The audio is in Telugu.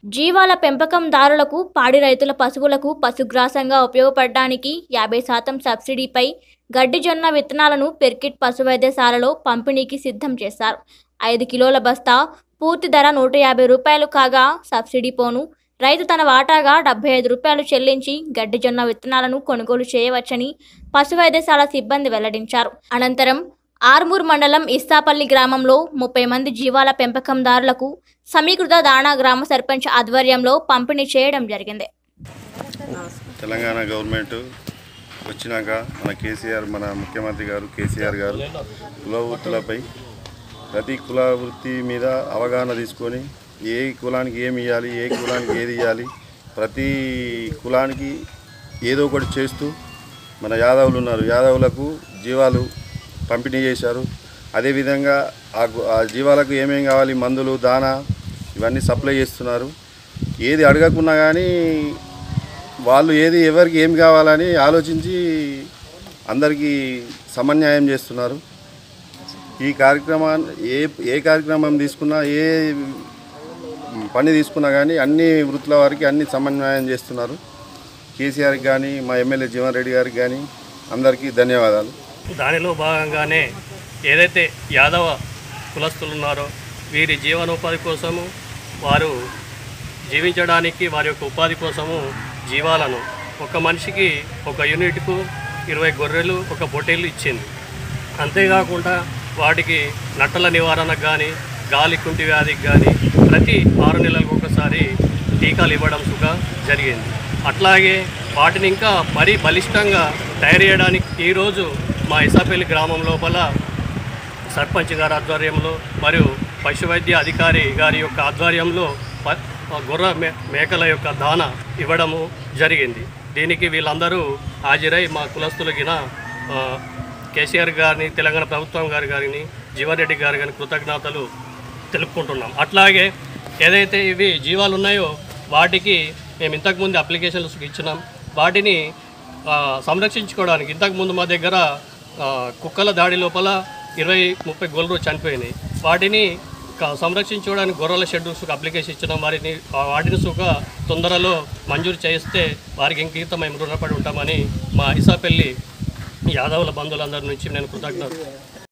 జీవాల పెంపకందారులకు పాడి రైతుల పశువులకు పశుగ్రాసంగా ఉపయోగపడడానికి యాభై శాతం సబ్సిడీపై గడ్డి జొన్న విత్తనాలను పెర్కిట్ పశు వైద్యశాలలో పంపిణీకి సిద్ధం చేశారు ఐదు కిలోల బస్తా పూర్తి ధర నూట యాభై రూపాయలు కాగా సబ్సిడీ పోను రైతు తన వాటాగా డెబ్బై ఐదు రూపాయలు చెల్లించి గడ్డి జొన్న విత్తనాలను కొనుగోలు చేయవచ్చని పశు వైద్యశాల సిబ్బంది వెల్లడించారు అనంతరం ఆర్మూర్ మండలం ఇస్తాపల్లి గ్రామంలో ముప్పై మంది జీవాల పెంపకందారులకు సమీకృత దాణా గ్రామ సర్పంచ్ ఆధ్వర్యంలో పంపిణీ చేయడం జరిగింది తెలంగాణ గవర్నమెంట్ వచ్చినాక మన కేసీఆర్ మన ముఖ్యమంత్రి గారు కేసీఆర్ గారు కుల వృత్తులపై ప్రతి కుల వృత్తి మీద అవగాహన తీసుకొని ఏ కులానికి ఏమి ఇవ్వాలి ఏ కులానికి ఏది ఇవ్వాలి ప్రతి కులానికి ఏదో ఒకటి చేస్తూ మన యాదవులు ఉన్నారు యాదవులకు జీవాలు పంపిణీ చేశారు అదేవిధంగా ఆ గు- ఆ జీవాలకు ఏమేం కావాలి మందులు దానా ఇవన్నీ సప్లై చేస్తున్నారు ఏది అడగకున్నా కానీ వాళ్ళు ఏది ఎవరికి ఏం కావాలని ఆలోచించి అందరికీ సమన్యాయం చేస్తున్నారు ఈ కార్యక్రమాన్ని ఏ ఏ కార్యక్రమం తీసుకున్నా ఏ పని తీసుకున్నా కానీ అన్ని వృత్తుల వారికి అన్ని సమన్వయం చేస్తున్నారు కేసీఆర్కి కానీ మా ఎమ్మెల్యే జీవన్ రెడ్డి గారికి కానీ అందరికీ ధన్యవాదాలు దానిలో భాగంగానే ఏదైతే యాదవ కులస్తులు ఉన్నారో వీరి జీవనోపాధి కోసము వారు జీవించడానికి వారి యొక్క ఉపాధి కోసము జీవాలను ఒక మనిషికి ఒక యూనిట్కు ఇరవై గొర్రెలు ఒక పొట్టేళ్ళు ఇచ్చింది అంతేకాకుండా వాటికి నట్టల నివారణకు కానీ గాలి కుంటి వ్యాధికి కానీ ప్రతి ఆరు నెలలకు ఒకసారి టీకాలు ఇవ్వడం సుగా జరిగింది అట్లాగే వాటిని ఇంకా మరీ బలిష్టంగా తయారు చేయడానికి ఈరోజు మా ఇసాపల్లి గ్రామం లోపల సర్పంచ్ గారి ఆధ్వర్యంలో మరియు పశు వైద్య అధికారి గారి యొక్క ఆధ్వర్యంలో ప- గొర్రె మే మేకల యొక్క దాన ఇవ్వడము జరిగింది దీనికి వీళ్ళందరూ హాజరై మా కులస్తులకిన ఆ, కేసీఆర్ గారిని తెలంగాణ ప్రభుత్వం గారి గారిని జీవన్ రెడ్డి గారి గారిని కృతజ్ఞతలు తెలుపుకుంటున్నాం అట్లాగే ఏదైతే ఇవి జీవాలు ఉన్నాయో వాటికి మేము ఇంతకుముందు అప్లికేషన్లు ఇచ్చినాం వాటిని ఆ, సంరక్షించుకోవడానికి ఇంతకుముందు మా దగ్గర ఆ, కుక్కల దాడి లోపల ఇరవై ముప్పై గొర్రెలు చనిపోయినాయి వాటిని క- సంరక్షించుకోవడానికి గొర్రెల షెడ్యూల్స్కి అప్లికేషన్ ఇచ్చినాం వారిని ఆ వాటిని సుఖ తొందరలో మంజూరు చేస్తే వారికి ఇంకింత మేము రుణపడి ఉంటామని మా ఇసాపల్లి యాదవుల బంధువులందరి నుంచి నేను కృతజ్ఞత